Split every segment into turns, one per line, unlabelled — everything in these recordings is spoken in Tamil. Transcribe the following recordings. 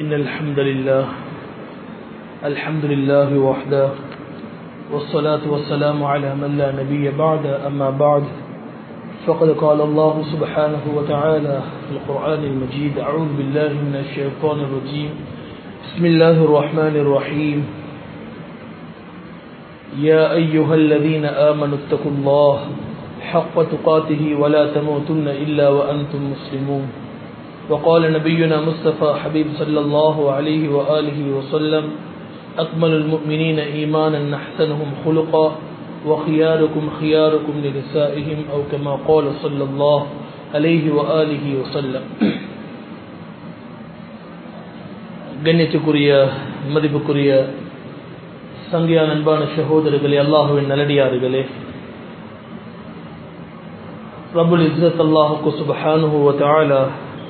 إن الحمد لله الحمد لله وحده والصلاة والسلام على من لا نبي بعد أما بعد فقد قال الله سبحانه وتعالى في القرآن المجيد أعوذ بالله من الشيطان الرجيم بسم الله الرحمن الرحيم يا أيها الذين آمنوا اتقوا الله حق تقاته ولا تموتن إلا وأنتم مسلمون وقال نبينا مصطفى حبيب صلى الله عليه وآله وسلم أكمل المؤمنين إيمانا أحسنهم خلقا وخياركم خياركم لنسائهم أو كما قال صلى الله عليه وآله وسلم கண்ணியத்துக்குரிய மதிப்புக்குரிய சங்கியா அன்பான சகோதரர்களே அல்லாஹுவின் நல்லடியார்களே ரபுல் இஸ்ஸத் அல்லாஹுக்கு சுபஹானுஹு வ தஆலா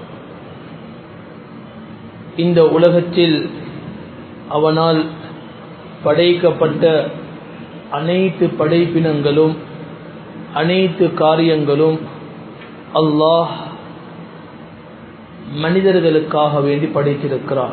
இந்த உலகத்தில் அவனால் படைக்கப்பட்ட அனைத்து படைப்பினங்களும் அனைத்து காரியங்களும் அல்லாஹ் மனிதர்களுக்காக வேண்டி படைத்திருக்கிறான்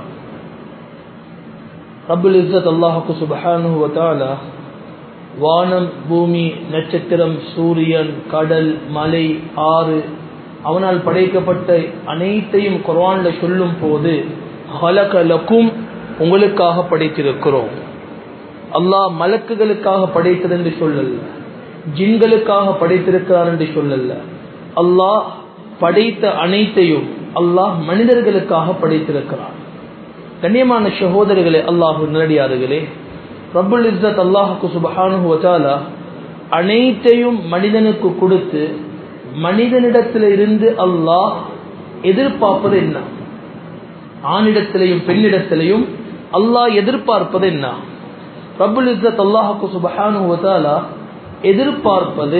ரபுல் இஸ்ஸத் அல்லாஹுக்கு சுபஹானுஹு வ தஆலா வானம் பூமி நட்சத்திரம் சூரியன் கடல் மலை ஆறு அவனால் படைக்கப்பட்ட அனைத்தையும் குர்ஆன்ல சொல்லும் போது ஹலகலக்கும் உங்களுக்காக படைத்திருக்கிறோம் அல்லாஹ் மலக்குகளுக்காக படைத்தது என்று சொல்லல ஜின்களுக்காக படைத்திருக்கிறார் என்று சொல்லல அல்லாஹ் படைத்த அனைத்தையும் அல்லாஹ் மனிதர்களுக்காக படைத்திருக்கிறார் கண்ணியமான சகோதரர்களே அல்லாஹு நேரடியார்களே ரபுல் இஸ்ஸத் அல்லாஹுக்கு சுபஹானு வச்சாலா அனைத்தையும் மனிதனுக்கு கொடுத்து மனிதனிடத்தில் இருந்து அல்லாஹ் எதிர்பார்ப்பது என்ன ஆணிடத்திலையும் பெண்ணிடத்திலையும் அல்லாஹ் எதிர்பார்ப்பது என்ன ரபுல் இஸ்ஸத் அல்லாஹுக்கு சுபஹானு வச்சாலா எதிர்பார்ப்பது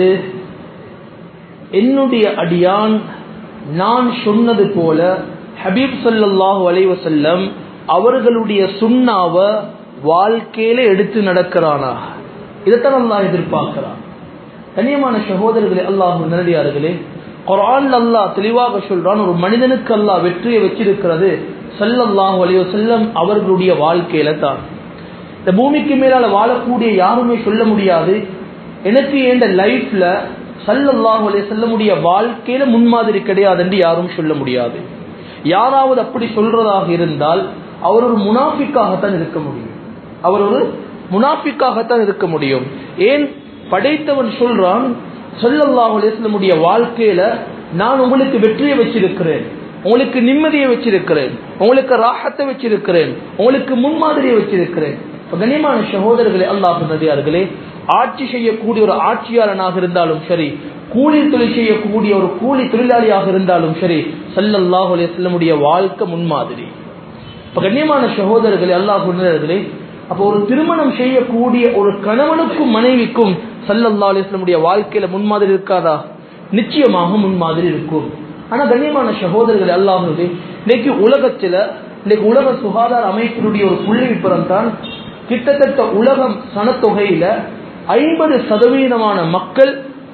என்னுடைய அடியான் நான் சொன்னது போல ஹபீப் சல்லாஹூ அலைவசல்லம் அவர்களுடைய சுண்ணாவை வாழ்க்கையில எடுத்து நடக்கிறானா இதைத்தான் அல்லாஹ் எதிர்பார்க்கிறான் கண்ணியமான சகோதரர்களே அல்லாஹ் நேரடியார்களே குரான் அல்லாஹ் தெளிவாக சொல்றான் ஒரு மனிதனுக்கு அல்லாஹ் வெற்றியை வச்சிருக்கிறது சல்லல்லாஹு அலையோ செல்லம் அவர்களுடைய வாழ்க்கையில தான் இந்த பூமிக்கு மேலால வாழக்கூடிய யாருமே சொல்ல முடியாது எனக்கு எந்த லைஃப்ல சல்லல்லாஹு அலைய செல்லமுடைய வாழ்க்கையில முன்மாதிரி கிடையாது என்று யாரும் சொல்ல முடியாது யாராவது அப்படி சொல்றதாக இருந்தால் அவர் ஒரு முனாஃபிக்காகத்தான் இருக்க முடியும் அவர் ஒரு முனாஃபிக்காகத்தான் இருக்க முடியும் ஏன் படைத்தவன் சொல்றான் சொல்லல்லாஹுடைய வாழ்க்கையில நான் உங்களுக்கு வெற்றியை வச்சிருக்கிறேன் உங்களுக்கு நிம்மதியை வச்சிருக்கிறேன் உங்களுக்கு ராகத்தை வச்சிருக்கிறேன் உங்களுக்கு முன்மாதிரியை வச்சிருக்கிறேன் கனிமான சகோதரர்களே அல்லாஹ் நதியார்களே ஆட்சி செய்யக்கூடிய ஒரு ஆட்சியாளனாக இருந்தாலும் சரி கூலி தொழில் செய்யக்கூடிய ஒரு கூலி தொழிலாளியாக இருந்தாலும் சரி சல்லல்லாஹு அலையமுடைய வாழ்க்கை முன்மாதிரி இப்ப கண்ணியமான சகோதரர்களே அல்லாஹ் அப்போ ஒரு திருமணம் செய்யக்கூடிய ஒரு கணவனுக்கும் மனைவிக்கும் சல்லல்லா அலிஸ்லமுடைய வாழ்க்கையில முன்மாதிரி இருக்காதா நிச்சயமாக முன்மாதிரி இருக்கும் ஆனா கண்ணியமான சகோதரர்கள் அல்லாஹுடைய இன்னைக்கு உலகத்துல இன்னைக்கு உலக சுகாதார அமைப்பினுடைய ஒரு புள்ளி விபரம் தான் கிட்டத்தட்ட உலகம் சனத்தொகையில ஐம்பது சதவீதமான மக்கள்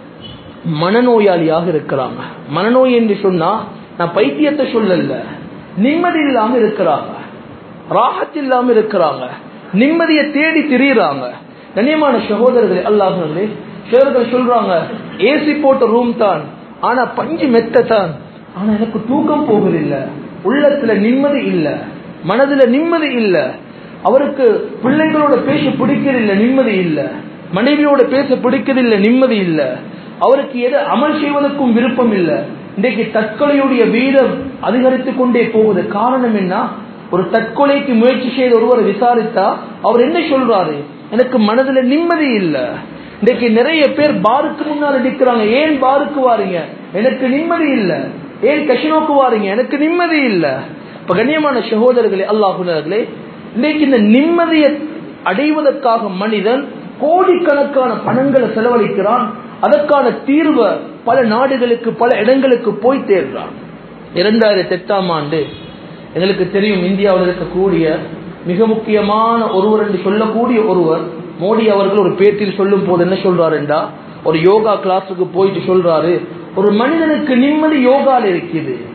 மனநோயாளியாக இருக்கிறாங்க மனநோய் என்று சொன்னா நான் பைத்தியத்தை சொல்லல நிம்மதி இல்லாம இருக்கிறாங்க ராகத் இல்லாம இருக்கிறாங்க நிம்மதியை தேடி திரியுறாங்க கண்ணியமான சகோதரர்களே அல்லாஹர்களே சிலர்கள் சொல்றாங்க ஏசி போட்ட ரூம் தான் ஆனா பஞ்சு மெத்த தான் ஆனா எனக்கு தூக்கம் போகுதில்ல உள்ளத்துல நிம்மதி இல்ல மனதுல நிம்மதி இல்ல அவருக்கு பிள்ளைகளோட பேச பிடிக்கிறதில்ல நிம்மதி இல்ல மனைவியோட பேச பிடிக்கிறதில்ல நிம்மதி இல்ல அவருக்கு எது அமல் செய்வதற்கும் விருப்பம் இல்ல இன்றைக்கு தற்கொலையுடைய வீதம் அதிகரித்து கொண்டே போகுது காரணம் என்ன ஒரு தற்கொலைக்கு முயற்சி செய்த ஒருவரை விசாரித்தா அவர் என்ன சொல்றாரு எனக்கு மனதுல நிம்மதி இல்ல இன்றைக்கு நிறைய பேர் பாருக்கு முன்னால் நிற்கிறாங்க ஏன் பாருக்கு வாரீங்க எனக்கு நிம்மதி இல்ல ஏன் கஷினோக்கு வாரீங்க எனக்கு நிம்மதி இல்ல இப்ப கண்ணியமான சகோதரர்களே அல்லாஹுனர்களே இன்னைக்கு இந்த நிம்மதியை அடைவதற்காக மனிதன் கோடிக்கணக்கான பணங்களை செலவழிக்கிறான் அதற்கான தீர்வை பல நாடுகளுக்கு பல இடங்களுக்கு போய் தேடுறான் இரண்டாயிரத்தி எட்டாம் ஆண்டு எங்களுக்கு தெரியும் இந்தியாவில் இருக்கக்கூடிய மிக முக்கியமான ஒருவர் என்று சொல்லக்கூடிய ஒருவர் மோடி அவர்கள் ஒரு பேட்டில் சொல்லும் போது என்ன சொல்றாருண்டா ஒரு யோகா கிளாஸுக்கு போயிட்டு சொல்றாரு ஒரு மனிதனுக்கு நிம்மதி யோகால இருக்குது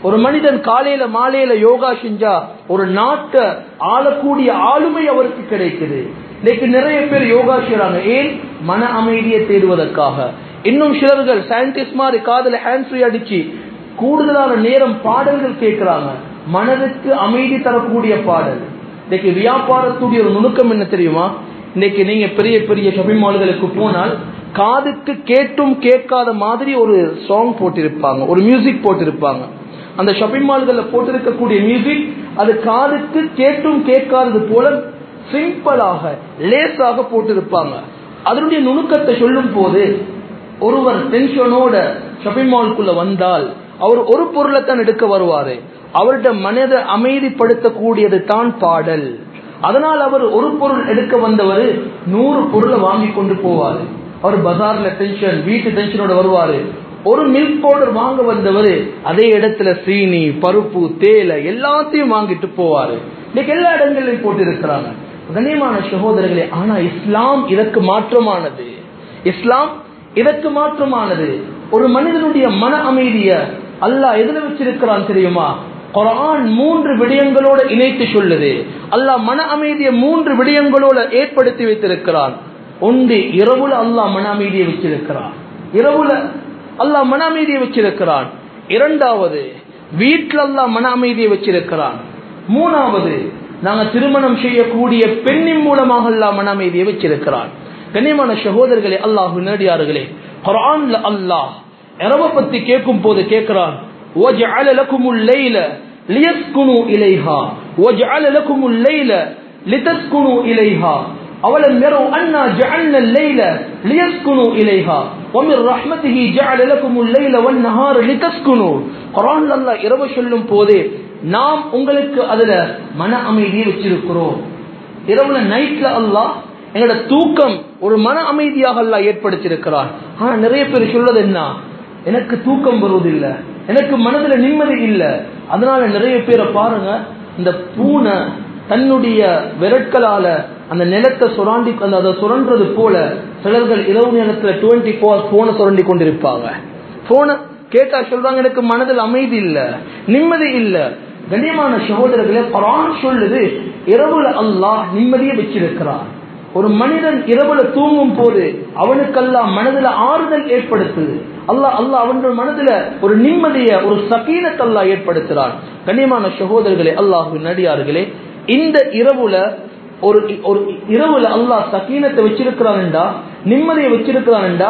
ஒரு மனிதன் காலையில மாலையில யோகா செஞ்சா ஒரு நாட்டை ஆளக்கூடிய ஆளுமை அவருக்கு கிடைக்குது இன்னைக்கு நிறைய பேர் யோகா செய்றாங்க ஏன் மன அமைதியை தேடுவதற்காக இன்னும் சிலர்கள் சயின்டிஸ்ட் மாதிரி காதல ஹேண்ட் ஃப்ரீ அடிச்சு கூடுதலான நேரம் பாடல்கள் கேட்கிறாங்க மனதுக்கு அமைதி தரக்கூடிய பாடல் இன்னைக்கு வியாபாரத்துடைய ஒரு நுணுக்கம் என்ன தெரியுமா இன்னைக்கு நீங்க பெரிய பெரிய ஷாப்பிங் மால்களுக்கு போனால் காதுக்கு கேட்டும் கேட்காத மாதிரி ஒரு சாங் போட்டிருப்பாங்க ஒரு மியூசிக் போட்டிருப்பாங்க அந்த ஷாப்பிங் மால்களில் போட்டிருக்கக்கூடிய மியூசிக் அது காதுக்கு கேட்டும் கேட்காதது போல சிம்பிளாக லேசாக போட்டிருப்பாங்க அதனுடைய நுணுக்கத்தை சொல்லும் போது ஒருவர் டென்ஷனோட ஷாப்பிங் மால்குள்ள வந்தால் அவர் ஒரு பொருளை தான் எடுக்க வருவாரு அவருடைய மனதை அமைதிப்படுத்தக்கூடியது தான் பாடல் அதனால் அவர் ஒரு பொருள் எடுக்க வந்தவர் நூறு பொருளை வாங்கி கொண்டு போவாரு அவர் பஜார்ல டென்ஷன் வீட்டு டென்ஷனோட வருவாரு ஒரு மில்க் பவுடர் வாங்க வந்தவர் அதே இடத்துல சீனி பருப்பு தேயிலை எல்லாத்தையும் வாங்கிட்டு போவாரு இன்னைக்கு எல்லா இடங்களிலும் போட்டு இருக்கிறாங்க கண்ணியமான சகோதரர்களே ஆனா இஸ்லாம் இதற்கு மாற்றமானது இஸ்லாம் இதற்கு மாற்றமானது ஒரு மனிதனுடைய மன அமைதிய அல்லாஹ் எதுல வச்சிருக்கிறான் தெரியுமா குரான் மூன்று விடயங்களோட இணைத்து சொல்லுது அல்லாஹ் மன அமைதியை மூன்று விடயங்களோட ஏற்படுத்தி வைத்திருக்கிறான் ஒன்று இரவுல அல்லாஹ் மன அமைதியை வச்சிருக்கிறான் இரவுல அல்லாஹ் மன அமைதியை வச்சிருக்கிறான் இரண்டாவது வீட்டில் அல்லாஹ் மன அமைதியை வச்சிருக்கிறான் மூணாவது நாங்க திருமணம் செய்யக்கூடிய பெண்ணின் மூலமாக அல்லாஹ் மன அமைதியை வச்சிருக்கிறான் கண்ணியமான சகோதரர்களே அல்லாஹ் நேடியார்களே குரான்ல அல்லாஹ் இரவை பத்தி கேட்கும் போது கேட்கிறான் وَجَعَلَ لَكُمُ اللَّيْلَ لِيَسْكُنُوا إِلَيْهَا وَجَعَلَ لَكُمُ اللَّيْلَ لِتَسْكُنُوا إِلَيْهَا أَوَلَمْ يَرَوْا أَنَّا جَعَلْنَا اللَّيْلَ لِيَسْكُنُوا إِلَيْهَا وَمِنْ رَحْمَتِهِ جَعَلَ لَكُمُ اللَّيْلَ وَالنَّهَارَ لِتَسْكُنُوا குர்ஆன்ல அல்லாஹ் இரவு சொல்லும் போதே நாம் உங்களுக்கு அதுல மன அமைதியை வச்சிருக்கிறோம் இரவுல நைட்ல அல்லாஹ் எங்களோட தூக்கம் ஒரு மன அமைதியாக அல்லாஹ் ஏற்படுத்தியிருக்கிறான் ஆனா நிறைய பேர் சொல்றது என்ன எனக்கு தூக்கம் வருவதில்லை எனக்கு மனதுல நிம்மதி இல்லை அதனால நிறைய பேரை பாருங்க இந்த பூனை தன்னுடைய விரட்களால அந்த நிலத்தை சுராண்டி அந்த அதை சுரண்டுறது போல சிலர்கள் இரவு நேரத்துல டுவெண்ட்டி ஃபோர் போனை சுரண்டி கொண்டிருப்பாங்க போனை கேட்டா சொல்றாங்க எனக்கு மனதில் அமைதி இல்ல நிம்மதி இல்ல கண்ணியமான சகோதரர்களே குரான் சொல்லுது இரவுல அல்லாஹ் நிம்மதியை வச்சிருக்கிறான் ஒரு மனிதன் இரவுல தூங்கும் போது அவனுக்கெல்லாம் மனதுல ஆறுதல் ஏற்படுத்துது அல்லாஹ் அல்லாஹ் அவனுடைய மனதுல ஒரு நிம்மதிய ஒரு சகீனத்தை அல்லாஹ் ஏற்படுத்துறான் கண்ணியமான சகோதரர்களே அல்லாஹு நடிகார்களே இந்த இரவுல ஒரு ஒரு இரவுல அல்லாஹ் சகீனத்தை வச்சிருக்கிறான்டா நிம்மதியை வச்சிருக்கிறான்டா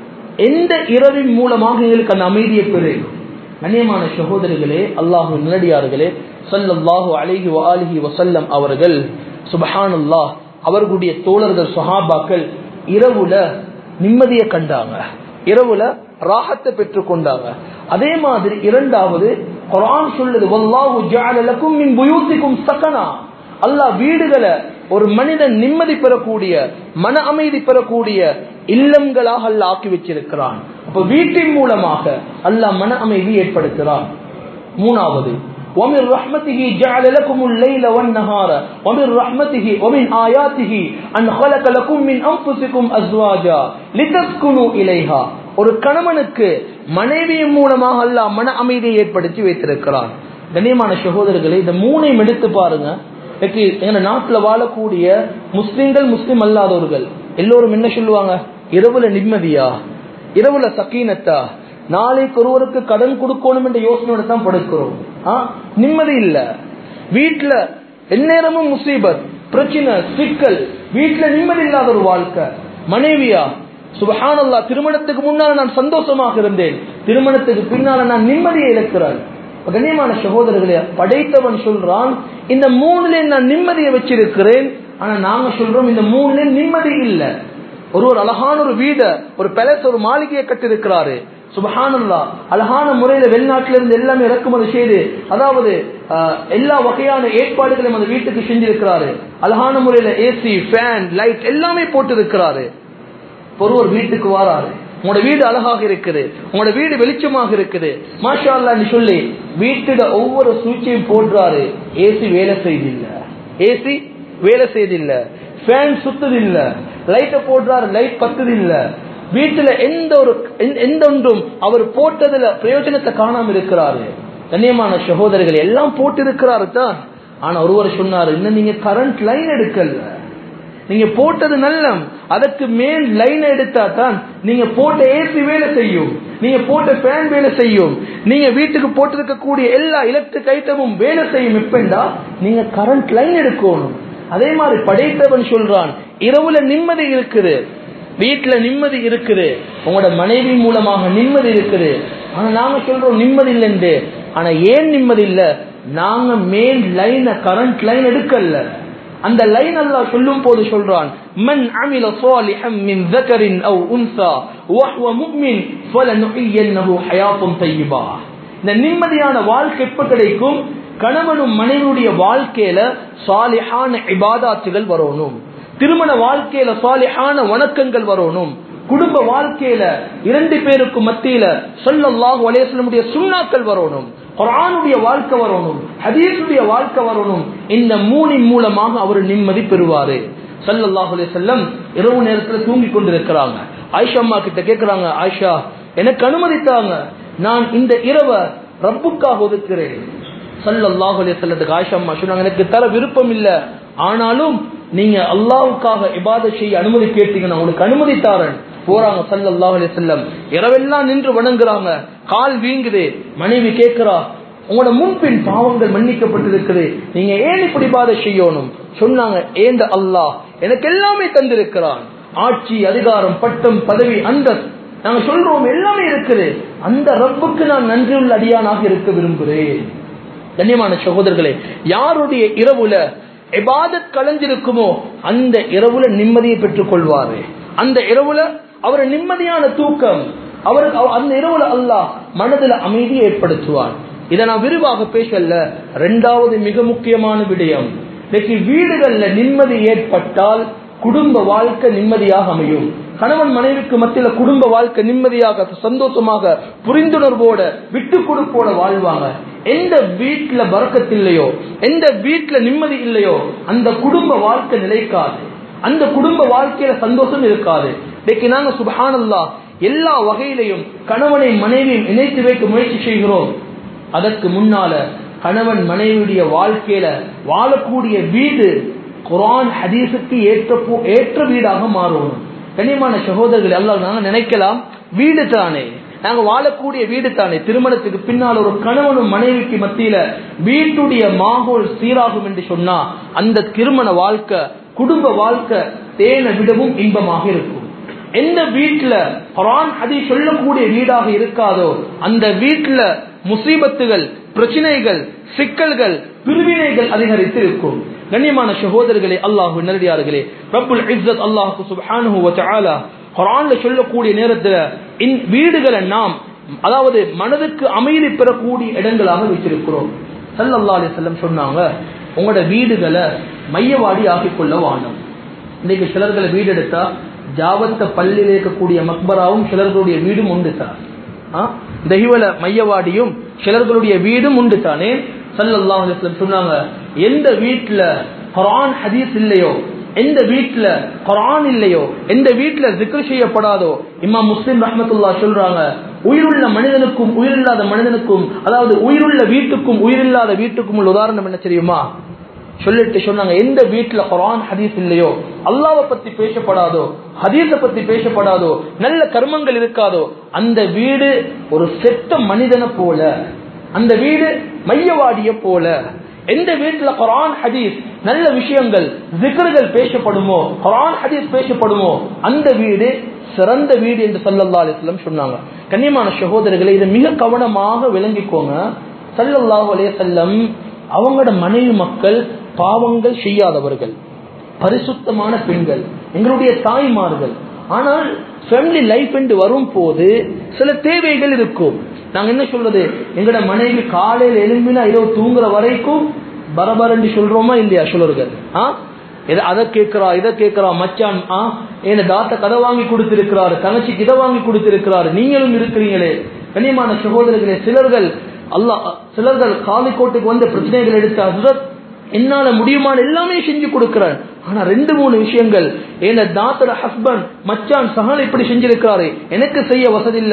எந்த இரவின் மூலமாக எங்களுக்கு அந்த அமைதியை பெறு கண்ணியமான சகோதரிகளே அல்லாஹு நல்லடியார்களே சல்லல்லாஹு அலைஹி வஆலிஹி வசல்லம் அவர்கள் சுபஹானல்லாஹ் அவர்களுடைய தோழர்கள் சஹாபாக்கள் இரவுல நிம்மதியை கண்டாங்க இரவுல ராகத்தை பெற்றுக்கொண்டாங்க அதே மாதிரி இரண்டாவது குர்ஆன் சொல்லுது வல்லாஹு ஜஅல லக்கும் மின் புயூத்திக்கும் சகனா அல்லாஹ் வீடுகளை ஒரு மனிதன் நிம்மதி பெறக்கூடிய மன அமைதி பெறக்கூடிய இல்லங்களாக அல்லாஹ் ஆக்கி வச்சிருக்கிறான் அப்ப வீட்டின் மூலமாக அல்லாஹ் மன அமைதி ஏற்படுத்துகிறான் மூணாவது ومن رحمته جعل لكم الليل والنهار ومن رحمته ومن آياته أن خلق لكم من أنفسكم أزواجا لتسكنوا إليها ஒரு கணவனுக்கு மனைவியின் மூலமாக அல்லாஹ் மன அமைதியை ஏற்படுத்தி வைத்திருக்கிறான் கண்ணியமான சகோதரர்களை இந்த மூணையும் எடுத்து பாருங்க எங்க நாட்டுல வாழக்கூடிய முஸ்லிம்கள் முஸ்லிம் அல்லாதவர்கள் எல்லோரும் என்ன சொல்லுவாங்க இரவுல நிம்மதியா இரவுல சக்கீனத்தா நாளைக்கு ஒருவருக்கு கடன் கொடுக்கணும் என்ற யோசனையோட தான் படுக்கிறோம் நிம்மதி இல்ல வீட்டுல எந்நேரமும் முசீபத் பிரச்சனை சிக்கல் வீட்டுல நிம்மதி இல்லாத ஒரு வாழ்க்கை மனைவியா சுபஹானல்லா திருமணத்துக்கு முன்னால நான் சந்தோஷமாக இருந்தேன் திருமணத்துக்கு பின்னால நான் நிம்மதியை இழக்கிறான் கண்ணியமான சகோதரர்களே படைத்தவன் சொல்றான் இந்த மூணுல நான் நிம்மதியை வச்சிருக்கிறேன் ஆனா நாங்க சொல்றோம் இந்த மூணுல நிம்மதி இல்ல ஒரு ஒரு அழகான ஒரு வீட ஒரு பேலஸ் ஒரு மாளிகையை கட்டிருக்கிறாரு சுபஹானல்லா அழகான முறையில வெளிநாட்டில இருந்து எல்லாமே இறக்குமதி செய்து அதாவது எல்லா வகையான ஏற்பாடுகளையும் அந்த வீட்டுக்கு செஞ்சிருக்கிறாரு அழகான முறையில ஏசி ஃபேன் லைட் எல்லாமே போட்டு இருக்கிறாரு ஒருவர் வீட்டுக்கு வாராரு உங்களோட வீடு அழகாக இருக்குது உங்களோட வீடு வெளிச்சமாக இருக்குது மாஷா அல்லான்னு சொல்லி வீட்டுல ஒவ்வொரு சுவிட்சையும் போடுறாரு ஏசி வேலை செய்தில்ல ஏசி வேலை செய்தில்ல ஃபேன் சுத்தது இல்ல லைட்டை போடுறாரு லைட் பத்துது இல்ல வீட்டுல எந்த ஒரு எந்த ஒன்றும் அவர் போட்டதுல பிரயோஜனத்தை காணாம இருக்கிறாரு கண்ணியமான சகோதரர்கள் எல்லாம் போட்டிருக்கிறாரு தான் ஆனா ஒருவர் சொன்னாரு இன்னும் நீங்க கரண்ட் லைன் எடுக்கல நீங்க போட்டது நல்ல அதற்கு மேல் லைன் எடுத்தா தான் நீங்க போட்ட ஏசி வேலை செய்யும் நீங்க போட்ட ஃபேன் வேலை செய்யும் நீங்க வீட்டுக்கு போட்டிருக்கக்கூடிய எல்லா எலக்ட்ரிக் ஐட்டமும் வேலை செய்யும் எப்பண்டா நீங்க கரண்ட் லைன் எடுக்கணும் அதே மாதிரி படைத்தவன் சொல்றான் இரவுல நிம்மதி இருக்குது வீட்டுல நிம்மதி இருக்குது உங்களோட மனைவி மூலமாக நிம்மதி இருக்குது ஆனா நாங்க சொல்றோம் நிம்மதி இல்லைன்னு ஆனா ஏன் நிம்மதி இல்ல நாங்க மேல் லைன் கரண்ட் லைன் எடுக்கல அந்த லைன் அல்லாஹ் சொல்லும் போது சொல்றான் மன் அமில சாலிஹம் மின் ذكر او انثى وهو مؤمن فلنحيينه حياه طيبه இந்த நிம்மதியான வாழ்க்கை எப்ப கிடைக்கும் கணவனும் மனைவியுடைய வாழ்க்கையில சாலிஹான இபாதாத்துகள் வரணும் திருமண வாழ்க்கையில சாலிஹான வணக்கங்கள் வரணும் குடும்ப வாழ்க்கையில இரண்டு பேருக்கு மத்தியில சொல்லல்லாஹு அலையமுடைய சுண்ணாக்கள் வரணும் குரானுடைய வாழ்க்கை வரணும் ஹதீஸுடைய வாழ்க்கை வரணும் இந்த மூணின் மூலமாக அவர் நிம்மதி பெறுவாரு சல்லல்லாஹு அலைஹி வஸல்லம் இரவு நேரத்தில் தூங்கி கொண்டிருக்கிறாங்க ஆயிஷா அம்மா கிட்ட கேக்குறாங்க ஆயிஷா எனக்கு அனுமதித்தாங்க நான் இந்த இரவை ரப்புக்காக ஒதுக்குறேன் சல்லல்லாஹு அலைஹி வஸல்லத்துக்கு ஆயிஷா அம்மா சொன்னாங்க எனக்கு தர விருப்பம் இல்ல ஆனாலும் நீங்க அல்லாஹ்வுக்காக இபாதத் செய்ய அனுமதி கேட்டீங்கன்னா உங்களுக்கு அனுமதி தாரேன் போறாங்க சல்லல்லாஹு அலைஹி வஸல்லம் இரவெல்லாம் நின்று வணங்குறாங்க கால் வீங்குது மனைவி கேட்கிறா உங்களோட முன்பின் பாவங்கள் மன்னிக்கப்பட்டிருக்குது நீங்க ஏன் இப்படி பாதை செய்யணும் சொன்னாங்க ஏந்த அல்லாஹ் எனக்கு எல்லாமே தந்திருக்கிறான் ஆட்சி அதிகாரம் பட்டம் பதவி அந்த நாங்க சொல்றோம் எல்லாமே இருக்குது அந்த ரப்புக்கு நான் நன்றியுள்ள அடியானாக இருக்க விரும்புகிறேன் கண்ணியமான சகோதரர்களே யாருடைய இரவுல எபாதத் கலந்திருக்குமோ அந்த இரவுல நிம்மதியை பெற்றுக் கொள்வாரு அந்த இரவுல அவர் நிம்மதியான தூக்கம் அவர் அந்த இரவுல அல்லாஹ் மனதில் அமைதியை ஏற்படுத்துவார் இதை நான் விரிவாக பேசல ரெண்டாவது மிக முக்கியமான விடயம் இன்னைக்கு வீடுகள்ல நிம்மதி ஏற்பட்டால் குடும்ப வாழ்க்கை நிம்மதியாக அமையும் கணவன் மனைவிக்கு மத்தியில குடும்ப வாழ்க்கை நிம்மதியாக சந்தோஷமாக புரிந்துணர்வோட விட்டு கொடுப்போட வாழ்வாங்க எந்த வீட்டுல பறக்கத்து இல்லையோ எந்த வீட்டுல நிம்மதி இல்லையோ அந்த குடும்ப வாழ்க்கை நிலைக்காது அந்த குடும்ப வாழ்க்கையில சந்தோஷம் இருக்காது இன்னைக்கு நாங்க சுபஹானல்லா எல்லா வகையிலையும் கணவனை மனைவியும் இணைத்து வைக்க முயற்சி செய்கிறோம் அதற்கு முன்னால கணவன் மனைவியுடைய வாழ்க்கையில வாழக்கூடிய வீடு குரான் ஹதீஸுக்கு ஏற்ற ஏற்ற வீடாக மாறணும் கண்ணியமான சகோதரர்கள் எல்லாம் நாங்க நினைக்கலாம் வீடு தானே நாங்க வாழக்கூடிய வீடு தானே திருமணத்துக்கு பின்னால் ஒரு கணவனும் மனைவிக்கு மத்தியில வீட்டுடைய மாகோல் சீராகும் என்று சொன்னா அந்த திருமண வாழ்க்கை குடும்ப வாழ்க்கை தேனை விடவும் இன்பமாக இருக்கும் எந்த வீட்டுல குரான் அதை சொல்லக்கூடிய வீடாக இருக்காதோ அந்த வீட்டுல முசீபத்துகள் பிரச்சனைகள் சிக்கல்கள் பிரிவினைகள் அதிகரித்து இருக்கும் கண்ணியமான சகோதரர்களே அல்லாஹு நேரடியார்களே ரப்புல் இஸ்ஸத் அல்லாஹு சுப்ஹானஹு வ தஆலா குர்ஆன்ல சொல்லக்கூடிய நேரத்துல இன் வீடுகளை நாம் அதாவது மனதுக்கு அமைதி பெறக்கூடிய இடங்களாக வச்சிருக்கிறோம் ஸல்லல்லாஹு அலைஹி வஸல்லம் சொன்னாங்க உங்களோட வீடுகளை மையவாடி ஆக்கிக் கொள்ள வானம் இன்னைக்கு சிலர்களை வீடு எடுத்தா ஜாவத்த பள்ளியில் இருக்கக்கூடிய மக்பராவும் சிலர்களுடைய வீடும் உண்டு சார் தெய்வல மையவாடியும் சிலர்களுடைய வீடும் உண்டு தானே சல்லல்லாஹு அலைஹி வஸல்லம் சொன்னாங்க எந்த வீட்டுல குர்ஆன் ஹதீஸ் இல்லையோ எந்த வீட்டுல குர்ஆன் இல்லையோ எந்த வீட்டுல ஜிக்ர் செய்யப்படாதோ இமாம் முஸ்லிம் ரஹ்மத்துல்லா சொல்றாங்க உயிருள்ள மனிதனுக்கும் உயிரில்லாத மனிதனுக்கும் அதாவது உயிருள்ள வீட்டுக்கும் உயிரில்லாத வீட்டுக்கும் உள்ள உதாரணம் என்ன தெரியுமா சொல்லிட்டு சொன்னாங்க எந்த வீட்டுல குரான் ஹதீஸ் இல்லையோ அல்லாவை பத்தி பேசப்படாதோ ஹதீஸ பத்தி பேசப்படாதோ நல்ல கர்மங்கள் இருக்காதோ அந்த வீடு ஒரு செத்த மனிதனை போல அந்த வீடு மையவாடிய போல எந்த வீட்டுல குரான் ஹதீஸ் நல்ல விஷயங்கள் ஜிகர்கள் பேசப்படுமோ குரான் ஹதீஸ் பேசப்படுமோ அந்த வீடு சிறந்த வீடு என்று சல்லல்லா அலிஸ்லம் சொன்னாங்க கண்ணியமான சகோதரர்களை இதை மிக கவனமாக விளங்கிக்கோங்க சல்லல்லாஹு அலைய செல்லம் அவங்களோட மனைவி மக்கள் பாவங்கள் செய்யாதவர்கள் பரிசுத்தமான பெண்கள் எங்களுடைய தாய்மார்கள் ஆனால் ஃபேமிலி லைஃப் என்று வரும் போது சில தேவைகள் இருக்கும் நாங்க என்ன சொல்றது எங்கட மனைவி காலையில் எழும்பினா இரவு தூங்குற வரைக்கும் பரபரன்னு சொல்றோமா இல்லையா சொல்லுறது ஆ அதை கேட்கிறா இதை கேட்கிறா மச்சான் ஆ என்ன தாத்த கதை வாங்கி கொடுத்திருக்கிறாரு தங்கச்சிக்கு இதை வாங்கி கொடுத்திருக்கிறாரு நீங்களும் இருக்கிறீங்களே கண்ணியமான சகோதரர்களே சிலர்கள் அல்லா சிலர்கள் காலிக்கோட்டுக்கு வந்த பிரச்சனைகள் எடுத்து ஹசரத் என்னால முடியுமான எல்லாமே செஞ்சு கொடுக்கிறார் ஆனா ரெண்டு மூணு விஷயங்கள் என்ன தாத்தோட ஹஸ்பண்ட் மச்சான் சகல் இப்படி செஞ்சிருக்கிறாரு எனக்கு செய்ய வசதி இல்ல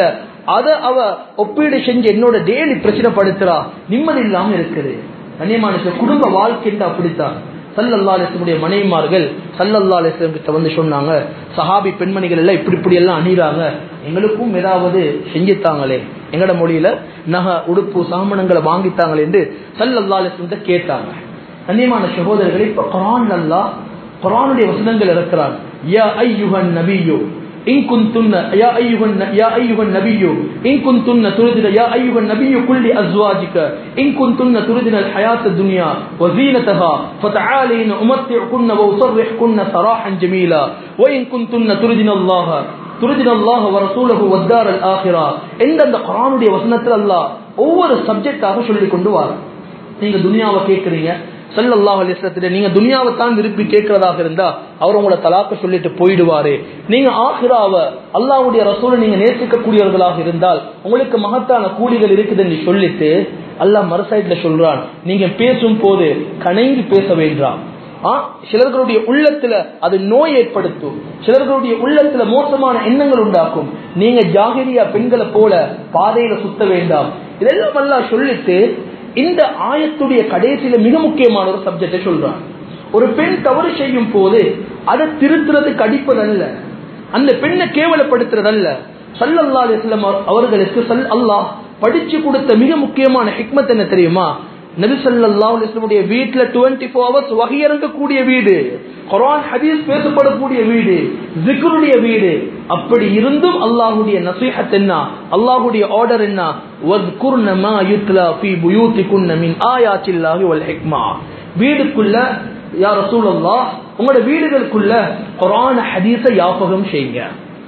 அதை அவ ஒப்பீடு செஞ்சு என்னோட டெய்லி பிரச்சனை படுத்துறா நிம்மதி இல்லாம இருக்குது கண்ணியமான குடும்ப வாழ்க்கை அப்படித்தான் சல்லல்லா அலிஸ்லமுடைய மனைவிமார்கள் சல்லல்லா அலிஸ்லம் கிட்ட வந்து சொன்னாங்க சஹாபி பெண்மணிகள் எல்லாம் இப்படி இப்படி எல்லாம் அணிறாங்க எங்களுக்கும் ஏதாவது செஞ்சுத்தாங்களே எங்கட மொழியில நகை உடுப்பு சாமனங்களை வாங்கித்தாங்களே என்று சல்லல்லா அலிஸ்லம் கேட்டாங்க கண்ணியமான சகோதரர்களை இப்ப குரான் அல்லா குரானுடைய வசனங்கள் இருக்கிறான் யா ஐயுகன் நபியோ إن كنتن يا أيها يا أيها النبي إن كنتن تردن يا أيها النبي كل أزواجك إن كنتن تردن الحياة الدنيا وزينتها فتعالين أمتعكن وأصرحكن سراحا جميلا وإن كنتن تردن الله تردن الله ورسوله والدار الآخرة إن அந்த குர்ஆனுடைய வசனத்தில் அல்லாஹ் ஒவ்வொரு சப்ஜெக்டாக சொல்லி கொண்டு வர நீங்க துனியாவை கேட்கறீங்க சல்லல்லாஹ் அலிஸ்லத்துல நீங்க துனியாவை தான் விரும்பி கேட்கறதாக இருந்தா அவர் உங்களை தலாக்க சொல்லிட்டு போயிடுவாரு நீங்க ஆஹிராவ அல்லாவுடைய ரசூலை நீங்க நேசிக்கக்கூடியவர்களாக இருந்தால் உங்களுக்கு மகத்தான கூலிகள் இருக்குதுன்னு சொல்லிட்டு அல்லாஹ் மறுசைட்ல சொல்றான் நீங்க பேசும் போது கணங்கி பேச வேண்டாம் சிலர்களுடைய உள்ளத்துல அது நோய் ஏற்படுத்தும் சிலர்களுடைய உள்ளத்துல மோசமான எண்ணங்கள் உண்டாக்கும் நீங்க ஜாகிரியா பெண்களை போல பாதையில சுத்த வேண்டாம் இதெல்லாம் அல்லாஹ் சொல்லிட்டு இந்த ஆயத்துடைய கடைசியில மிக முக்கியமான ஒரு சப்ஜெக்டை சொல்றான் ஒரு பெண் தவறு செய்யும் போது அதை திருத்துறதுக்கு அடிப்பதல்ல அந்த பெண்ணை கேவலப்படுத்துறதல்ல சல்லல்லா அலிஸ்லாம் அவர்களுக்கு சல் அல்லாஹ் படிச்சு கொடுத்த மிக முக்கியமான ஹிக்மத் என்ன தெரியுமா நபி சல்லா அலிஸ்லமுடைய வீட்டுல டுவெண்ட்டி ஃபோர் ஹவர்ஸ் வகையிறங்கக்கூடிய வீடு குரான் ஹதீஸ் பேசப்படக்கூடிய வீடு ஜிக்ருடைய வீடு அப்படி இருந்தும் அல்லாஹுடைய நசீஹத் என்ன அல்லாஹுடைய ஆர்டர் என்ன வத்குர்ன மா யுத்லா ஃபீ புயூத்திகுன்ன மின் ஆயாத்தில்லாஹி வல் ஹிக்மா வீடுக்குள்ள யா ரசூலல்லாஹ் உங்களோட வீடுகளுக்குள்ள குரான் ஹதீஸை யாபகம் செய்யுங்க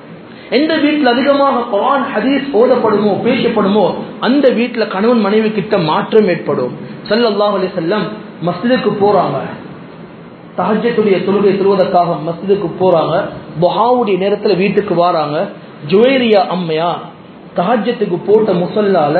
எந்த வீட்டில் அதிகமாக குரான் ஹதீஸ் ஓதப்படுமோ பேசப்படுமோ அந்த வீட்டில் கணவன் மனைவி கிட்ட மாற்றம் ஏற்படும் சல்லல்லாஹ் அலி செல்லம் மஸ்ஜிதுக்கு போறாங்க தஹஜத்துடைய தொழுகை சொல்வதற்காக மஸ்ஜிதுக்கு போறாங்க பொஹாவுடைய நேரத்துல வீட்டுக்கு வராங்க ஜுவேரியா அம்மையா தஹஜத்துக்கு போட்ட முசல்லால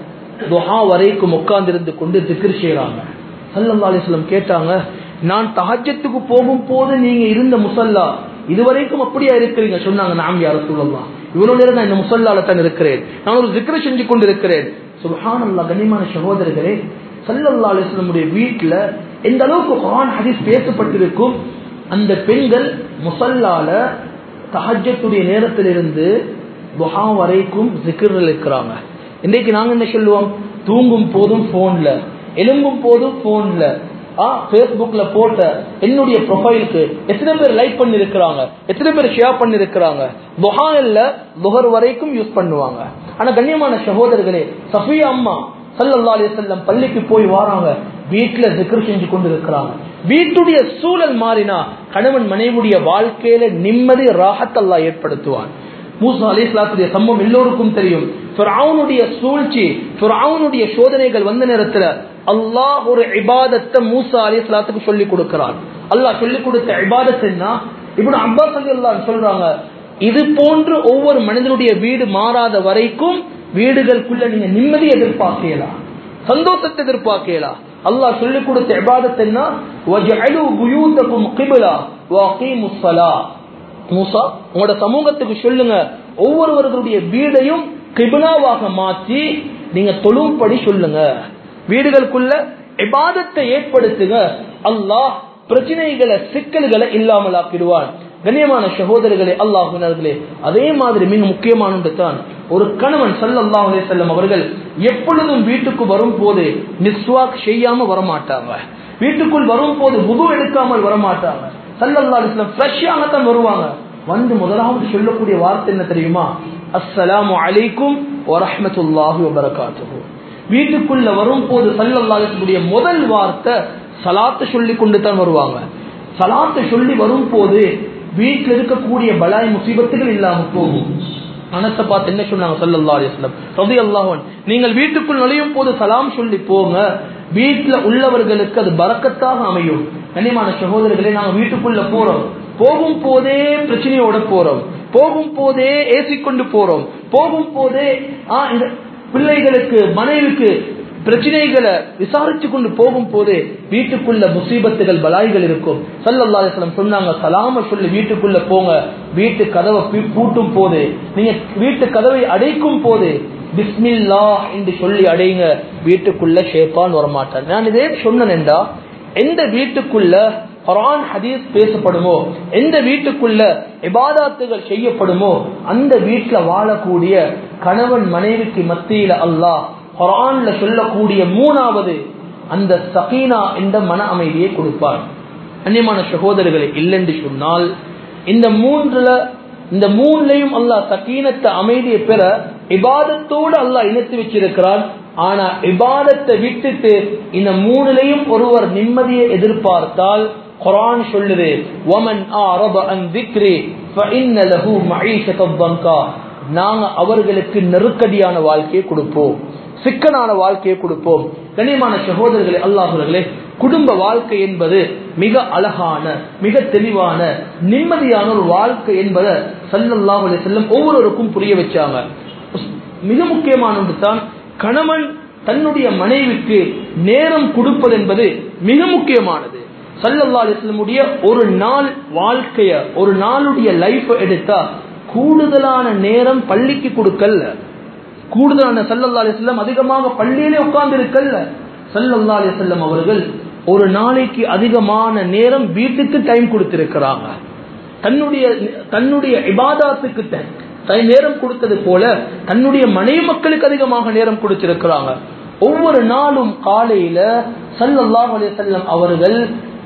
துஹா வரைக்கும் உட்கார்ந்திருந்து கொண்டு திக்ர் செய்யறாங்க சல்லல்லா அலிஸ்லம் கேட்டாங்க நான் தஹஜத்துக்கு போகும் போது நீங்க இருந்த முசல்லா இதுவரைக்கும் அப்படியா இருக்கிறீங்க சொன்னாங்க நாம் யார சொல்லலாம் இவ்வளவு நேரம் நான் இந்த முசல்லால தான் இருக்கிறேன் நான் ஒரு ஜிக்ர செஞ்சு கொண்டு இருக்கிறேன் சுபஹான் அல்லா கண்ணியமான சகோதரர்களே சல்லல்லா அலிஸ்லமுடைய வீட்டுல எந்த அளவுக்கு குரான் ஹதீஸ் பேசப்பட்டிருக்கும் அந்த பெண்கள் முசல்லால தஹஜத்துடைய நேரத்திலிருந்து துஹா வரைக்கும் ஜிக்ரில் இருக்கிறாங்க இன்றைக்கு நாங்க என்ன சொல்லுவோம் தூங்கும் போதும் போன்ல எலும்பும் போதும் போன்ல பேஸ்புக்ல போட்ட என்னுடைய ப்ரொஃபைலுக்கு எத்தனை பேர் லைக் பண்ணி இருக்கிறாங்க எத்தனை பேர் ஷேர் பண்ணி இருக்கிறாங்க துஹானில் துஹர் வரைக்கும் யூஸ் பண்ணுவாங்க ஆனா கண்ணியமான சகோதரர்களே சஃபியா அம்மா சல்லல்லா அலி செல்லம் பள்ளிக்கு போய் வராங்க வீட்டுல திக்ர் செஞ்சு கொண்டு இருக்கிறாங்க வீட்டுடைய சூழல் மாறினா கணவன் மனைவியுடைய வாழ்க்கையில நிம்மதி ராகத்தல்லா ஏற்படுத்துவான் மூசா அலி இஸ்லாத்துடைய சம்பவம் எல்லோருக்கும் தெரியும் ஃபிரௌனுடைய சூழ்ச்சி ஃபிரௌனுடைய சோதனைகள் வந்த நேரத்துல அல்லாஹ் ஒரு இபாதத்தை மூசா அலி இஸ்லாத்துக்கு சொல்லி கொடுக்கிறான் அல்லாஹ் சொல்லி கொடுத்த இபாதத் என்ன இப்படி அப்பாஸ் அலி அல்லாஹ் சொல்றாங்க இது போன்று ஒவ்வொரு மனிதனுடைய வீடு மாறாத வரைக்கும் வீடுகளுக்குள்ள நீங்க நிம்மதி எதிர்பார்க்கலாம் சந்தோஷத்தை எதிர்பார்க்கலாம் அல்லாஹ் சொல்லி கொடுத்த இபாதத் என்ன வஜஅலு புயூதகும் கிப்லா வஅகீமுஸ் ஸலா மூசா உங்களோட சமூகத்துக்கு சொல்லுங்க ஒவ்வொருவர்களுடைய வீடையும் கிபிலாவாக மாற்றி நீங்க தொழும்படி சொல்லுங்க வீடுகளுக்குள்ள இபாதத்தை ஏற்படுத்துங்க அல்லாஹ் பிரச்சனைகளை சிக்கல்களை இல்லாமல் ஆக்கிடுவான் கண்ணியமான சகோதரர்களே அல்லாஹுனர்களே அதே மாதிரி மிக முக்கியமான தான் ஒரு கணவன் சல்லல்லாஹ் அலைஹி செல்லம் அவர்கள் எப்பொழுதும் வீட்டுக்கு வரும் போது மிஸ்வாக் செய்யாம வரமாட்டாங்க வீட்டுக்குள் வரும் போது முது எடுக்காமல் வரமாட்டாங்க சல்லல்லா அலிஸ்லாம் ஃப்ரெஷ்ஷாக தான் வருவாங்க வந்து முதலாவது சொல்லக்கூடிய வார்த்தை என்ன தெரியுமா அஸ்ஸலாமு அலைக்கும் வரஹ்மத்துல்லாஹி வபரகாத்துஹு வீட்டுக்குள்ள வரும் போது சல்லல்லா அலிஸ்லுடைய முதல் வார்த்தை சலாத்தை சொல்லி கொண்டு தான் வருவாங்க சலாத்தை சொல்லி வரும் போது வீட்டில் இருக்கக்கூடிய பலாய் முசீபத்துகள் இல்லாம போகும் அனத்தை பார்த்து என்ன சொன்னாங்க சல்லல்லா அலிஸ்லாம் ரதி அல்லாஹன் நீங்கள் வீட்டுக்குள் நுழையும் போது சலாம் சொல்லி போங்க வீட்டுல உள்ளவர்களுக்கு அது பறக்கத்தாக அமையும் கண்ணியமான சகோதரர்களே நாங்க வீட்டுக்குள்ள போறோம் போகும் போதே பிரச்சனையோட போறோம் போகும் போதே ஏசி கொண்டு போறோம் போகும் போதே இந்த பிள்ளைகளுக்கு மனைவிக்கு பிரச்சனைகளை விசாரிச்சு கொண்டு போகும் போது வீட்டுக்குள்ள முசீபத்துகள் பலாய்கள் இருக்கும் சல்லல்லா அலிஸ்லாம் சொன்னாங்க சலாம சொல்லி வீட்டுக்குள்ள போங்க வீட்டு கதவை பீ- பூட்டும் போது நீங்க வீட்டு கதவை அடைக்கும் போது பிஸ்மில்லா என்று சொல்லி அடையுங்க வீட்டுக்குள்ள ஷேப்பான் வரமாட்டார் நான் இதே சொன்னேன்டா எந்த வீட்டுக்குள்ள குரான் ஹதீஸ் பேசப்படுமோ எந்த வீட்டுக்குள்ள இபாதாத்துகள் செய்யப்படுமோ அந்த வீட்டுல வாழக்கூடிய கணவன் மனைவிக்கு மத்தியில அல்லாஹ் குரான்ல சொல்லக்கூடிய மூணாவது அந்த சகீனா என்ற மன அமைதியை கொடுப்பார் அந்நியமான சகோதரர்களை இல்லைன்னு சொன்னால் இந்த மூன்றுல இந்த மூணுலையும் அல்லாஹ் சக்கீனத்தை அமைதியை பெற இபாதத்தோடு அல்லாஹ் இணைத்து வச்சிருக்கிறான் ஆனா இபாதத்தை விட்டுட்டு இந்த மூணுலையும் ஒருவர் நிம்மதியை எதிர்பார்த்தால் குரான் சொல்லுது وَمَنْ أَعْرَضَ عَنْ ذِكْرِي فَإِنَّ لَهُ مَعِيشَةً ضَنْكًا நாங்க அவர்களுக்கு நெருக்கடியான வாழ்க்கையை கொடுப்போம் சிக்கனான வாழ்க்கையை கொடுப்போம் கண்ணியமான சகோதரர்களே அல்லாஹர்களே குடும்ப வாழ்க்கை என்பது மிக அழகான மிக தெளிவான நிம்மதியான ஒரு வாழ்க்கை என்பதை சல்லல்லாஹு அலைஹி வஸல்லம் ஒவ்வொருவருக்கும் புரிய வச்சாங்க மிக முக்கியமான ஒன்று தான் கணவன் தன்னுடைய மனைவிக்கு நேரம் கொடுப்பது என்பது மிக முக்கியமானது சல்லல்லா அலிஸ்லமுடைய ஒரு நாள் வாழ்க்கைய ஒரு நாளுடைய லைஃப் எடுத்தா கூடுதலான நேரம் பள்ளிக்கு கொடுக்கல கூடுதலான சல்லல்லா அலிஸ்லம் அதிகமாக பள்ளியிலே உட்கார்ந்து இருக்கல்ல சல்லல்லா அலிஸ்லம் அவர்கள் ஒரு நாளைக்கு அதிகமான நேரம் வீட்டுக்கு டைம் கொடுத்திருக்கிறாங்க தன்னுடைய தன்னுடைய இபாதாத்துக்கு ட- தை- நேரம் கொடுத்தது போல தன்னுடைய மனைவி மக்களுக்கு அதிகமாக நேரம் கொடுத்திருக்கிறாங்க ஒவ்வொரு நாளும் காலையில சல்லல்லாஹு அலைஹி வஸல்லம் அவர்கள்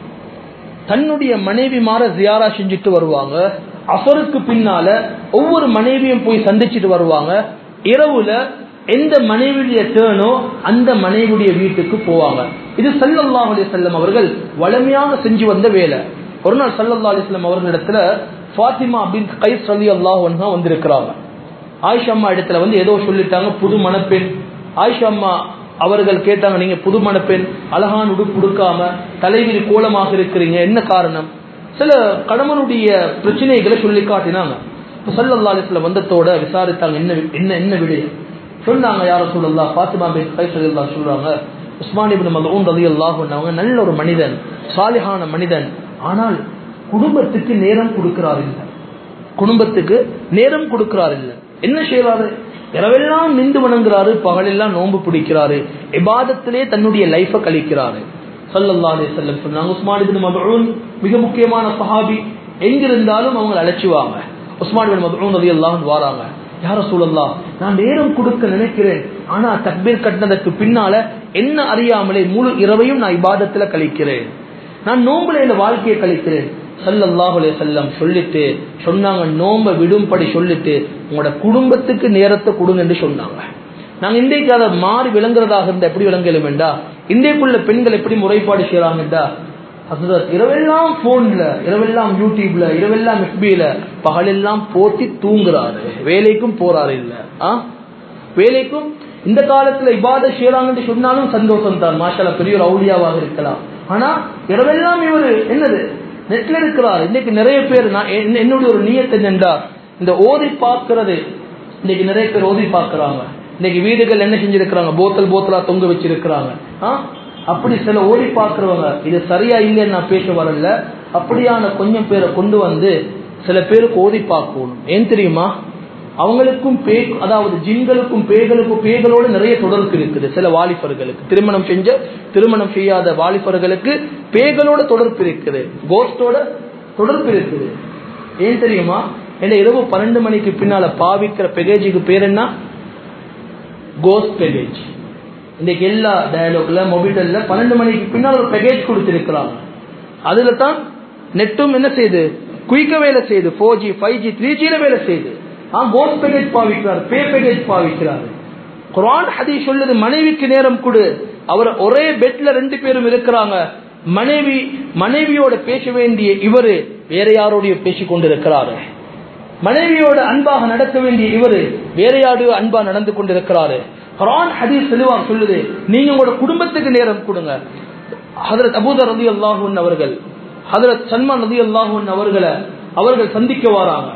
தன்னுடைய மனைவி மாற ஜியாரா செஞ்சுட்டு வருவாங்க அசருக்கு பின்னால ஒவ்வொரு மனைவியும் போய் சந்திச்சுட்டு வருவாங்க இரவுல எந்த மனைவியுடைய டேர்னோ அந்த மனைவியுடைய வீட்டுக்கு போவாங்க இது சல்லல்லாஹு அலைஹி வஸல்லம் அவர்கள் வளமையாக செஞ்சு வந்த வேலை ஒரு நாள் சல்லல்லாஹு அலைஹி வஸல்லம் அவர்களிடத்துல ஃபாத்திமா பின் கைஸ் ரலியல்லாஹு அன்ஹா வந்திருக்கிறாங்க ஆயிஷா அம்மா இடத்துல வந்து ஏதோ சொல்லிட்டாங்க புது மணப்பெண் ஆயிஷா அம்மா அவர்கள் கேட்டாங்க நீங்க புது மணப்பெண் அழகான உடுப்பு உடுக்காம தலைவிரி கோலமாக இருக்கிறீங்க என்ன காரணம் சில கணவனுடைய பிரச்சனைகளை சொல்லி காட்டினாங்க இப்ப சல்லல்லா அலிஸ்ல வந்தத்தோட விசாரித்தாங்க என்ன என்ன என்ன விடயம் சொன்னாங்க யார சொல்லலாம் பாத்திமா பின் கைஸ் ரலியல்லாஹு சொல்றாங்க உஸ்மான் இப்னு மல்ஊன் ரலியல்லாஹு அன்ஹு அவங்க நல்ல ஒரு மனிதன் சாலிஹான மனிதன் ஆனால் குடும்பத்துக்கு நேரம் கொடுக்கிறார் இல்லை குடும்பத்துக்கு நேரம் கொடுக்கிறார் இல்ல என்ன செய்யறாரு இரவெல்லாம் நின்று வணங்குறாரு பகலெல்லாம் நோன்பு பிடிக்கிறாரு இபாதத்திலே தன்னுடைய லைஃப கழிக்கிறாரு சல்லல்லா அலைஹி வஸல்லம் சொன்னாங்க உஸ்மான் இப்னு மதுஊன் மிக முக்கியமான சஹாபி எங்கிருந்தாலும் அவங்க அழைச்சுவாங்க உஸ்மான் இப்னு மதுஊன் ரலியல்லாஹு அன்ஹு வாராங்க யார சூழல்லாம் நான் நேரம் கொடுக்க நினைக்கிறேன் ஆனா தக்பீர் கட்டினதற்கு பின்னால என்ன அறியாமலே முழு இரவையும் நான் இபாதத்துல கழிக்கிறேன் நான் நோம்புல இந்த வாழ்க்கையை கழிக்கிறேன் சல்லல்லாஹு அலைஹி வஸல்லம் சொல்லிட்டு சொன்னாங்க நோம்ப விடும்படி சொல்லிட்டு உங்களோட குடும்பத்துக்கு நேரத்தை கொடுங்க என்று சொன்னாங்க நாங்க இன்றைக்கு அதை மாறி விளங்குறதாக இருந்தா எப்படி விளங்கலுமெண்டா இன்றைக்குள்ள பெண்கள் எப்படி முறைப்பாடு செய்யறாங்கடா ஹசரத் இரவெல்லாம் போன்ல இரவெல்லாம் யூடியூப்ல இரவெல்லாம் எஃபில பகலெல்லாம் போத்தி தூங்குறாரு வேலைக்கும் போறாரு இல்ல ஆ வேலைக்கும் இந்த காலத்துல இபாத செய்யறாங்கன்னு சொன்னாலும் சந்தோஷம் தான் மாஷால பெரிய ஒரு அவுளியாவாக இருக்கலாம் ஆனா இரவெல்லாம் இவரு என்னது நெட்ல இருக்கிறார் இன்னைக்கு நிறைய பேர் நான் என்ன- என்னுடைய ஒரு நியத்தை என்னண்டா இந்த ஓதி பார்க்கிறது இன்னைக்கு நிறைய பேர் ஓதி பார்க்கறாங்க இன்னைக்கு வீடுகள் என்ன செஞ்சிருக்கிறாங்க போத்தல் போத்தலா தொங்க வச்சிருக்கிறாங்க ஆ? அப்படி சில ஓடி பார்க்கிறவங்க இது சரியா இல்லைன்னு நான் பேச வரல அப்படியான கொஞ்சம் பேரை கொண்டு வந்து சில பேருக்கு ஓதி பார்க்கணும் ஏன் தெரியுமா அவங்களுக்கும் பே அதாவது ஜின்களுக்கும் பேய்களுக்கும் பேய்களோட நிறைய தொடர்பு இருக்குது சில வாலிபர்களுக்கு திருமணம் செஞ்ச திருமணம் செய்யாத வாலிபர்களுக்கு பேய்களோட தொடர்பு இருக்குது கோஸ்டோட தொடர்பு இருக்குது ஏன் தெரியுமா என்ன இரவு பன்னெண்டு மணிக்கு பின்னால பாவிக்கிற பெகேஜுக்கு பேர் என்ன கோஸ்ட் பேக்கேஜ் இன்னைக்கு எல்லா டயலாக்ல மொபைல்ல பன்னெண்டு மணிக்கு பின்னால் ஒரு பேக்கேஜ் கொடுத்திருக்கிறாங்க அதுல தான் நெட்டும் என்ன செய்யுது குயிக்க வேலை செய்யுது four G five G three ஜில வேலை செய்யுது ஆ கோஸ்ட் பேக்கேஜ் பாவிக்கிறார் பே பேக்கேஜ் பாவிக்கிறார் குரான் ஹதீஸ் சொல்லுது மனைவிக்கு நேரம் கொடு அவர் ஒரே பெட்ல ரெண்டு பேரும் இருக்கிறாங்க மனைவி மனைவியோட பேச வேண்டிய இவரு வேற யாரோடைய பேசிக் கொண்டிருக்கிறாரு மனைவியோட அன்பாக நடக்க வேண்டிய இவரு வேற யாரையோ அன்பா நடந்து கொண்டிருக்கிறாரு குரான் ஹதீஸ் தெளிவாக சொல்லுது நீங்க உங்களோட குடும்பத்துக்கு நேரம் கொடுங்க ஹதரத் அபூதர் ரதி அல்லாஹூன் அவர்கள் ஹதரத் சல்மான் ரதி அல்லாஹூன் அவர்களை அவர்கள் சந்திக்க வராங்க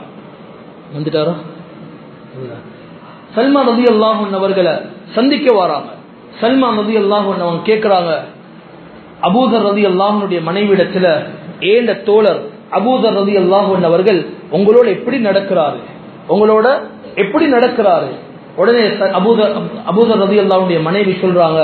வந்துட்டாரா இல்ல. சல்மான் ரதி அல்லாஹூன் அவர்களை சந்திக்க வராங்க சல்மான் ரதி அல்லாஹ் அவங்க கேட்கிறாங்க அபூதர் ரதி அல்லாஹனுடைய மனைவிடத்துல ஏண்ட தோழர் அபூதர் ரதி அல்லாஹன் அவர்கள் உங்களோட எப்படி நடக்கிறாரு உங்களோட எப்படி நடக்கிறாரு உடனே ச- அபூதர் அபூதர் ரதி அல்லாஹனுடைய மனைவி சொல்றாங்க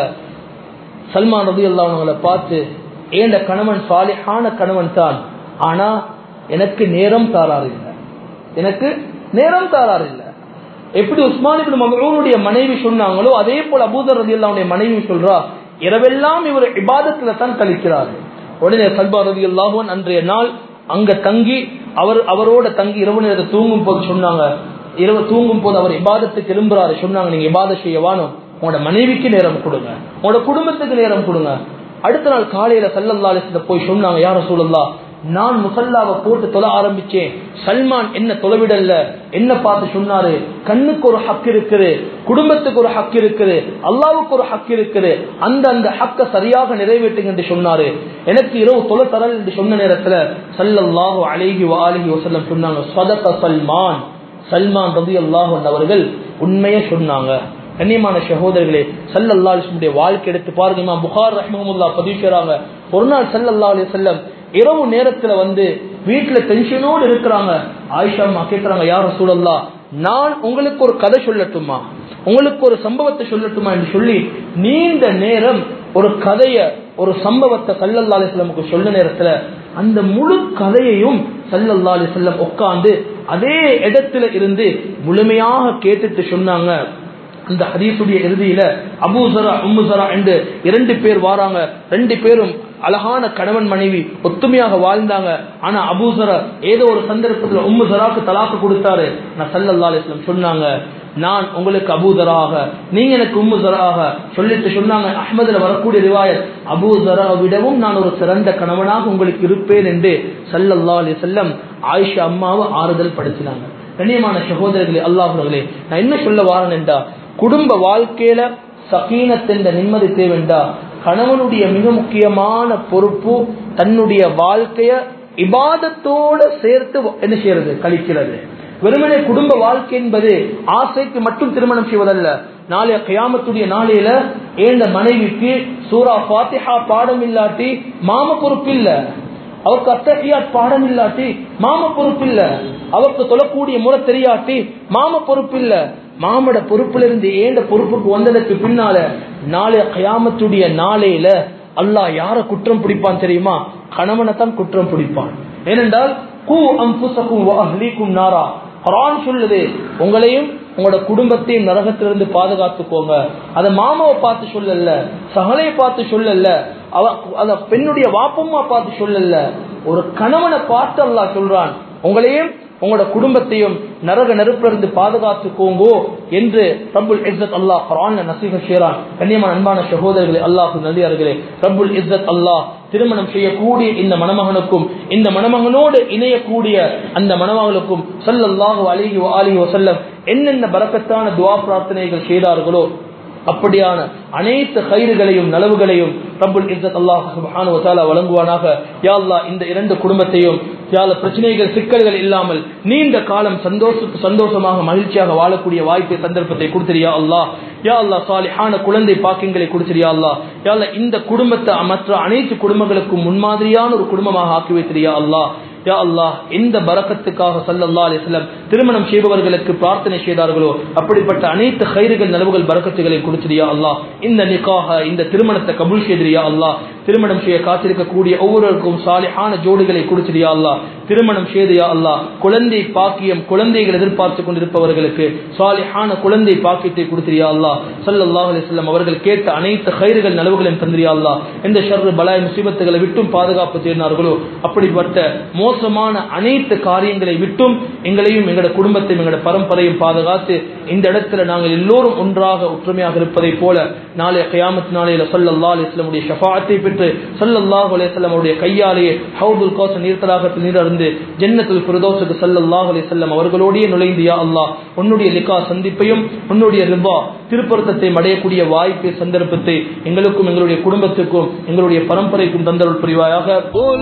சல்மான் ரதி அல்லாஹங்களை பார்த்து ஏண்ட கணவன் சாலிஹான கணவன் தான் ஆனா எனக்கு நேரம் தாராறு இல்லை எனக்கு நேரம் தாராறு இல்லை எப்படி உஸ்மான் இப்னு மகூனுடைய மனைவி சொன்னாங்களோ அதே போல அபூதர் ரதி அல்லாவுடைய மனைவி சொல்றா இரவெல்லாம் இவர் இபாதத்துல தான் கழிக்கிறார் உடனே சல்பா ரதி அல்லாஹுவன் அன்றைய நாள் அங்க தங்கி அவர் அவரோட தங்கி இரவு நேரத்தை தூங்கும் போது சொன்னாங்க இரவு தூங்கும் போது அவர் இபாதத்துக்கு எழும்புறாரு சொன்னாங்க நீங்க இபாதத் செய்ய வாணும் உங்களோட மனைவிக்கு நேரம் கொடுங்க உங்களோட குடும்பத்துக்கு நேரம் கொடுங்க அடுத்த நாள் காலையில சல்லல்லா அலிஸ்ல போய் சொன்னாங்க யார சூழல்லா நான் முசல்லாவை போட்டு தொழ ஆரம்பிச்சேன் சல்மான் என்ன தொலைவிடல்ல என்ன பார்த்து சொன்னாரு கண்ணுக்கு ஒரு ஹக் இருக்குது குடும்பத்துக்கு ஒரு ஹக் இருக்குது அல்லாவுக்கு ஒரு ஹக் இருக்குது அந்த அந்த ஹக்க சரியாக நிறைவேற்றுங்க என்று சொன்னாரு எனக்கு இரவு தொலை தரல் என்று சொன்ன நேரத்துல சல்லல்லாஹு அலைஹி வாலிஹி வசல்லம் சொன்னாங்க சதக சல்மான் சல்மான் ரதி அல்லாஹ் அவர்கள் உண்மையை சொன்னாங்க கண்ணியமான சகோதரர்களே சல்லல்லா அலிஸ்முடைய வாழ்க்கை எடுத்து பாருங்க இமாம் புகார் ரஹ்மமுல்லா பதிவு செய்றாங்க ஒரு நாள் சல்லல்லா அலி செல்லம் இரவு நேரத்துல வந்து வீட்டுல டென்ஷனோடு இருக்கிறாங்க ஆயிஷா அம்மா கேட்கறாங்க யார சூழல்லா நான் உங்களுக்கு ஒரு கதை சொல்லட்டுமா உங்களுக்கு ஒரு சம்பவத்தை சொல்லட்டுமா என்று சொல்லி நீண்ட நேரம் ஒரு கதைய ஒரு சம்பவத்தை சல்லல்லா அலிஸ்லமுக்கு சொல்ல நேரத்துல அந்த முழு கதையையும் சல்லல்லா அலிஸ்லம் உட்கார்ந்து அதே இடத்துல இருந்து முழுமையாக கேட்டுட்டு சொன்னாங்க இந்த ஹதீசுடைய இறுதியில அபூசரா உம்முசரா என்று இரண்டு பேர் வாராங்க ரெண்டு பேரும் அழகான கணவன் மனைவி ஒத்துமையாக வாழ்ந்தாங்க ஆனா அபூசரா ஏதோ ஒரு சந்தர்ப்பத்துல உம்முசராக்கு தலாக்கு கொடுத்தாரு நான் சல்லல்லா அலிஸ்லம் சொன்னாங்க நான் உங்களுக்கு அபூதராக நீங்க எனக்கு உம்முசராக சொல்லிட்டு சொன்னாங்க அஹ்மதுல வரக்கூடிய ரிவாயத் அபூதரா விடவும் நான் ஒரு சிறந்த கணவனாக உங்களுக்கு இருப்பேன் என்று சல்லல்லா அலி செல்லம் ஆயிஷா அம்மாவை ஆறுதல் படுத்தினாங்க கண்ணியமான சகோதரர்களே அல்லாஹர்களே நான் என்ன சொல்ல வாரன் என்றா குடும்ப வாழ்க்கையில சகீனத் என்ற நிம்மதி தேவைண்டா கணவனுடைய மிக முக்கியமான பொறுப்பு தன்னுடைய வாழ்க்கைய இபாதத்தோட சேர்த்து என்ன செய்யறது கழிக்கிறது வெறுமனே குடும்ப வாழ்க்கை என்பது ஆசைக்கு மட்டும் திருமணம் செய்வதல்ல நாளைய கயாமத்துடைய நாளையில ஏந்த மனைவிக்கு சூரா பாத்திஹா பாடம் இல்லாட்டி மாம பொறுப்பு இல்ல அவருக்கு அத்தகையாத் பாடம் இல்லாட்டி மாம பொறுப்பு இல்ல அவருக்கு தொழக்கூடிய முறை தெரியாட்டி மாம பொறுப்பு இல்ல மாமட பொறுப்புல இருந்து ஏண்ட பொறுப்புக்கு வந்ததுக்கு பின்னால நாளைய கயாமத்துடைய நாளையில அல்லாஹ் யார குற்றம் பிடிப்பான் தெரியுமா கணவனை தான் குற்றம் பிடிப்பான் ஏனென்றால் கூ அம்புசக்கும் அஹ்லீக்கும் நாரா குரான் சொல்லுது உங்களையும் உங்களோட குடும்பத்தையும் நரகத்திலிருந்து பாதுகாத்துக்கோங்க அத மாமாவை பார்த்து சொல்லல சகலையை பார்த்து சொல்லல அவ அத பெண்ணுடைய வாப்பம்மா பார்த்து சொல்லல ஒரு கணவனை பார்த்து அல்லாஹ் சொல்றான் உங்களையும் உங்களோட குடும்பத்தையும் நரக நெருப்பிலிருந்து பாதுகாத்துக்கோங்கோ என்று ரப்புல் இஸ்ஸத் அல்லாஹ் குரான்ல நசீக செய்றான் கண்ணியமான அன்பான சகோதரர்களே அல்லாஹ் நல்லியார்களே ரப்புல் இஸ்ஸத் அல்லாஹ் திருமணம் செய்யக்கூடிய இந்த மணமகனுக்கும் இந்த மணமகனோடு இணையக்கூடிய அந்த மணமகளுக்கும் ஸல்லல்லாஹு அலைஹி வஆலிஹி வஸல்லம் என்னென்ன பரக்கத்தான துஆ பிரார்த்தனைகள் செய்தார்களோ அப்படியான அனைத்து கயிறுகளையும் நலவுகளையும் ரப்புல் இஸ்ஸத் அல்லாஹ் சுப்ஹானஹு வ தஆலா வழங்குவானாக யா அல்லாஹ் இந்த இரண்டு குடும்பத்தையும் யால பிரச்சனைகள் சிக்கல்கள் இல்லாமல் நீண்ட காலம் சந்தோஷ சந்தோஷமாக மகிழ்ச்சியாக வாழக்கூடிய வாய்ப்பை சந்தர்ப்பத்தை கொடுத்திரியா அல்லாஹ் யா அல்லாஹ் சாலிஹான குழந்தை பாக்கியங்களை கொடுத்திரியா அல்லாஹ் யா அல்லாஹ் இந்த குடும்பத்தை மற்ற அனைத்து குடும்பங்களுக்கும் முன்மாதிரியான ஒரு குடும்பமாக ஆக்கி வைத்திரியா அல்லாஹ் யா அல்லாஹ் எந்த பரக்கத்துக்காக சல்லல்லா அலிஸ்லம் திருமணம் செய்பவர்களுக்கு பிரார்த்தனை செய்தார்களோ அப்படிப்பட்ட அனைத்து கயிறுகள் நலவுகள் பரக்கத்துகளை கொடுத்திரியா அல்லாஹ் இந்த நிக்காக இந்த திருமணத்தை கபூல் செய்திரியா அல்லாஹ் திருமணம் செய்ய காத்திருக்கக்கூடிய ஒவ்வொருவருக்கும் சாலிஹான ஜோடிகளை கொடுத்திரியா அல்லாஹ் திருமணம் செய்தியா அல்லாஹ் குழந்தை பாக்கியம் குழந்தைகள் எதிர்பார்த்து கொண்டிருப்பவர்களுக்கு சாலிஹான குழந்தை பாக்கியத்தை கொடுத்திரியா அல்லாஹ் சல்லல்லாஹு அலைஹி வஸல்லம் அவர்கள் கேட்ட அனைத்து கயிறுகள் நலவுகளையும் தந்திரியா அல்லாஹ் எந்த ஷர்ரு பலாய் முசீபத்துகளை விட்டும் பாதுகாப்பு தேடினார்களோ அப்படிப்பட்ட மோசமான அனைத்து காரியங்களை விட்டும் எங்களையும் எங்களோட குடும்பத்தையும் எங்களோட பரம்பரையும் பாதுகாத்து இந்த இடத்துல நாங்கள் எல்லோரும் ஒன்றாக ஒற்றுமையாக இருப்பதை போல நாளைய கயாமத் நாளையில சல்லல்லா அலிஸ்லமுடைய ஷஃபாத்தை பெற்று சல்லல்லாஹு அலையம் அவருடைய கையாலேயே ஹவுதுல் கோச நீர்த்தலாகத்தில் நீரறிந்து ஜன்னத்துல் பிரதோசுக்கு சல்லல்லாஹு அலையம் அவர்களோடையே நுழைந்து யா அல்லாஹ் உன்னுடைய லிகா சந்திப்பையும் உன்னுடைய ரிபா திருப்பருத்தத்தை அடையக்கூடிய வாய்ப்பை சந்தர்ப்பத்தை எங்களுக்கும் எங்களுடைய குடும்பத்துக்கும் எங்களுடைய பரம்பரைக்கும் தந்தருள் புரிவாயாக
قل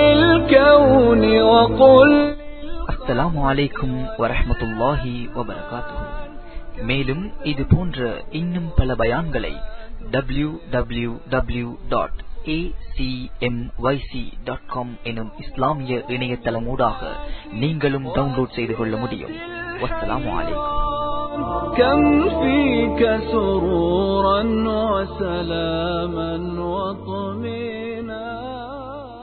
للكون وقل
அஸ்ஸலாமு அலைக்கும் வரஹ்மத்துல்லாஹி வபரகாத்துஹு மேலும் இது போன்ற இன்னும் பல பயான்களை டபிள்யூ டபிள்யூ டபிள்யூ டாட் எனும் இஸ்லாமிய இணையதளமூடாக நீங்களும் டவுன்லோட் செய்து கொள்ள முடியும் வஸ்ஸலாமு அலைக்கும்
كم فيك سرورا وسلاما وطمئنا